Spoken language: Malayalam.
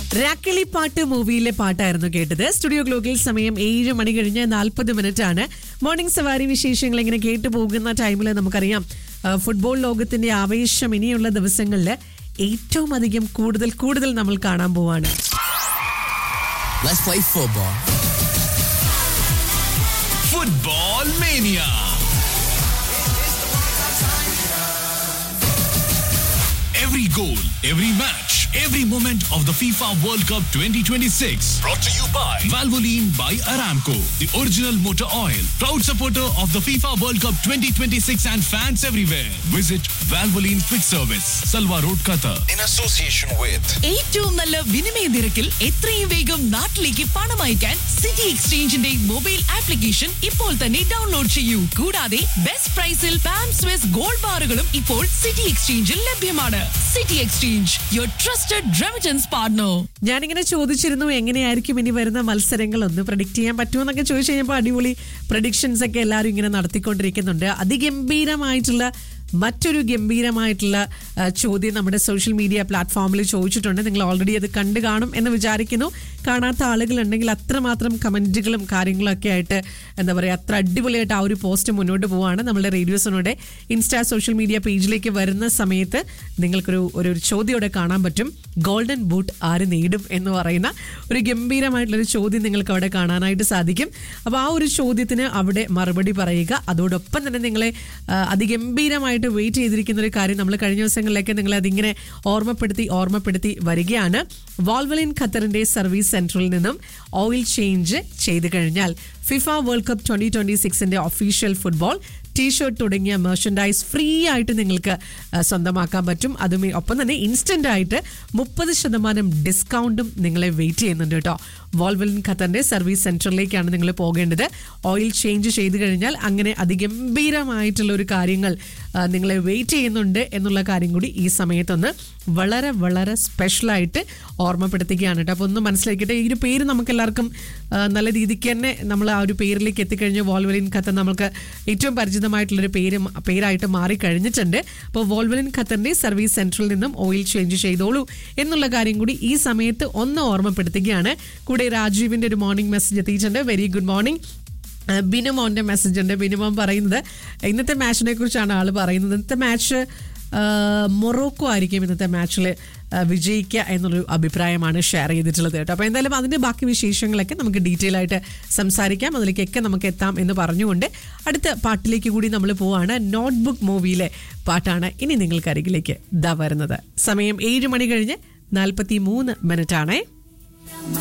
രാക്കിളി പാട്ട് മൂവിയിലെ പാട്ടായിരുന്നു കേട്ടത് സ്റ്റുഡിയോ ഗ്ലോക്കിൽ സമയം ഏഴ് മണി കഴിഞ്ഞ് നാൽപ്പത് മിനിറ്റ് ആണ് മോർണിംഗ് സവാരി വിശേഷങ്ങൾ ഇങ്ങനെ കേട്ടു പോകുന്ന ടൈമിൽ നമുക്കറിയാം ആ, ഫുട്ബോൾ ലോകത്തിന്റെ ആവേശം ഇനിയുള്ള ദിവസങ്ങളിൽ ഏറ്റവും അധികം കൂടുതൽ കൂടുതൽ നമ്മൾ കാണാൻ പോവാണ് Let's play football. Football Mania. Every goal, every match, every moment of the FIFA World Cup 2026. Brought to you by Valvoline by Aramco, the original motor oil. Proud supporter of the FIFA World Cup 2026 and fans everywhere. Visit Valvoline Quick Service, Salwa Road, Qatar. in association with ഏറ്റവും നല്ല വിനിമയ നിരക്കിൽ എത്രയും വേഗം നാട്ടിലേക്ക് പണം അയക്കാൻ സിറ്റി എക്സ്ചേഞ്ചിന്റെ മൊബൈൽ ആപ്ലിക്കേഷൻ ഇപ്പോൾ തന്നെ ഡൗൺലോഡ് ചെയ്യൂ കൂടാതെ ബെസ്റ്റ് പ്രൈസിൽ പാം സ്വിസ് ഗോൾഡ് ബാറുകളും ഇപ്പോൾ സിറ്റി എക്സ്ചേഞ്ചിൽ ലഭ്യമാണ് city exchange your trusted remittance partner ഞാനിങ്ങനെ ചോദിച്ചിരുന്നു എങ്ങനെയായിരിക്കും ഇനി വരുന്ന മത്സരങ്ങൾ ഒന്ന് പ്രഡിക്റ്റ് ചെയ്യാൻ പറ്റുമോ എന്നൊക്കെ ചോദിച്ചു കഴിഞ്ഞപ്പോൾ അടിപൊളി പ്രഡിക്ഷൻസ് ഒക്കെ എല്ലാവരും ഇങ്ങനെ നടത്തിക്കൊണ്ടിരിക്കുന്നുണ്ട് അതിഗംഭീരമായിട്ടുള്ള മറ്റൊരു ഗംഭീരമായിട്ടുള്ള ആ, ചോദ്യം നമ്മുടെ സോഷ്യൽ മീഡിയ പ്ലാറ്റ്ഫോമിൽ ചോദിച്ചിട്ടുണ്ട് നിങ്ങൾ ഓൾറെഡി അത് കണ്ടു കാണും എന്ന് വിചാരിക്കുന്നു കാണാത്ത ആളുകളുണ്ടെങ്കിൽ അത്രമാത്രം കമൻറ്റുകളും കാര്യങ്ങളൊക്കെ ആയിട്ട് എന്താ പറയുക അത്ര അടിപൊളിയായിട്ട് ആ ഒരു പോസ്റ്റ് മുന്നോട്ട് പോവാണ് നമ്മുടെ റേഡിയോസിനോടെ ഇൻസ്റ്റാ സോഷ്യൽ മീഡിയ പേജിലേക്ക് വരുന്ന സമയത്ത് നിങ്ങൾക്കൊരു ഒരു ഒരു ചോദ്യം ഇവിടെ കാണാൻ പറ്റും ഗോൾഡൻ ബൂട്ട് ആര് നേടും എന്ന് പറയുന്ന ഒരു ഗംഭീരമായിട്ടുള്ളൊരു ചോദ്യം നിങ്ങൾക്ക് അവിടെ കാണാനായിട്ട് സാധിക്കും അപ്പോൾ ആ ഒരു ചോദ്യത്തിന് അവിടെ മറുപടി പറയുക അതോടൊപ്പം തന്നെ നിങ്ങളെ ആ, അതിഗംഭീരമായിട്ട് വെയിറ്റ് ചെയ്തിരിക്കുന്ന ഒരു കാര്യം നമ്മൾ കഴിഞ്ഞ ദിവസങ്ങളിലേക്ക് നിങ്ങളെ അതിങ്ങനെ ഓർമ്മപ്പെടുത്തി ഓർമ്മപ്പെടുത്തി വരികയാണ് വാൾവലിൻ ഖത്തറിന്റെ സർവീസ് സെന്ററിൽ നിന്നും ഓയിൽ ചേഞ്ച് ചെയ്ത് കഴിഞ്ഞാൽ FIFA world cup twenty twenty സിക്സിന്റെ ഒഫീഷ്യൽ ഫുട്ബോൾ ടീഷർട്ട് തുടങ്ങിയ മെർച്ചൻഡൈസ് ഫ്രീ ആയിട്ട് നിങ്ങൾക്ക് ആ, സ്വന്തമാക്കാൻ പറ്റും അതും ഒപ്പം തന്നെ ഇൻസ്റ്റന്റ് ആയിട്ട് മുപ്പത് ശതമാനം ഡിസ്കൗണ്ടും നിങ്ങളെ വെയിറ്റ് ചെയ്യുന്നുണ്ട് കേട്ടോ വോൾവലിൻ ഖത്തറിന്റെ സർവീസ് സെന്ററിലേക്കാണ് നിങ്ങൾ പോകേണ്ടത് ഓയിൽ ചേഞ്ച് ചെയ്ത് കഴിഞ്ഞാൽ അങ്ങനെ അതിഗംഭീരമായിട്ടുള്ള ഒരു കാര്യങ്ങൾ ആ, നിങ്ങളെ വെയിറ്റ് ചെയ്യുന്നുണ്ട് എന്നുള്ള കാര്യം കൂടി ഈ സമയത്തൊന്ന് വളരെ വളരെ സ്പെഷ്യലായിട്ട് ഓർമ്മപ്പെടുത്തുകയാണ് കേട്ടോ അപ്പോൾ ഒന്ന് മനസ്സിലാക്കിയിട്ട് ഈ ഒരു പേര് നമുക്ക് എല്ലാവർക്കും ആ, നല്ല രീതിക്ക് തന്നെ നമ്മൾ ആ ഒരു പേരിലേക്ക് എത്തിക്കഴിഞ്ഞ് വോൾവലിൻ ഖത്തർ നമുക്ക് ഏറ്റവും പരിചിതമായിട്ടുള്ളൊരു പേര് മ- പേരായിട്ട് മാറിക്കഴിഞ്ഞിട്ടുണ്ട് അപ്പോൾ വോൾവലിൻ ഖത്തറിന്റെ സർവീസ് സെന്ററിൽ നിന്നും ഓയിൽ ചേഞ്ച് ചെയ്തോളൂ എന്നുള്ള കാര്യം കൂടി ഈ സമയത്ത് ഒന്ന് ഓർമ്മപ്പെടുത്തുകയാണ് കൂടെ രാജീവിന്റെ ഒരു മോർണിംഗ് മെസ്സേജ് എത്തിയിട്ടുണ്ട് വെരി ഗുഡ് മോർണിംഗ് ബിനുമോന്റെ മെസ്സേജ് ഉണ്ട് ബിനുമോൻ പറയുന്നത് ഇന്നത്തെ മാച്ചിനെ കുറിച്ചാണ് ആള് പറയുന്നത് ഇന്നത്തെ മാച്ച് മൊറോക്കോ ആയിരിക്കും ഇന്നത്തെ മാച്ചിൽ വിജയിക്കുക എന്നുള്ളൊരു അഭിപ്രായമാണ് ഷെയർ ചെയ്തിട്ടുള്ളത് കേട്ടോ അപ്പോൾ എന്തായാലും അതിൻ്റെ ബാക്കി വിശേഷങ്ങളൊക്കെ നമുക്ക് ഡീറ്റെയിൽ ആയിട്ട് സംസാരിക്കാം അതിലേക്കൊക്കെ നമുക്ക് എത്താം എന്ന് പറഞ്ഞുകൊണ്ട് അടുത്ത പാട്ടിലേക്ക് കൂടി നമ്മൾ പോവാണ് നോട്ട്ബുക്ക് മൂവിയിലെ പാട്ടാണ് ഇനി നിങ്ങൾക്കരികിലേക്ക് ഇതാ വരുന്നത് സമയം ഏഴ് മണി കഴിഞ്ഞ് നാൽപ്പത്തി മൂന്ന് മിനിറ്റ് ആണേ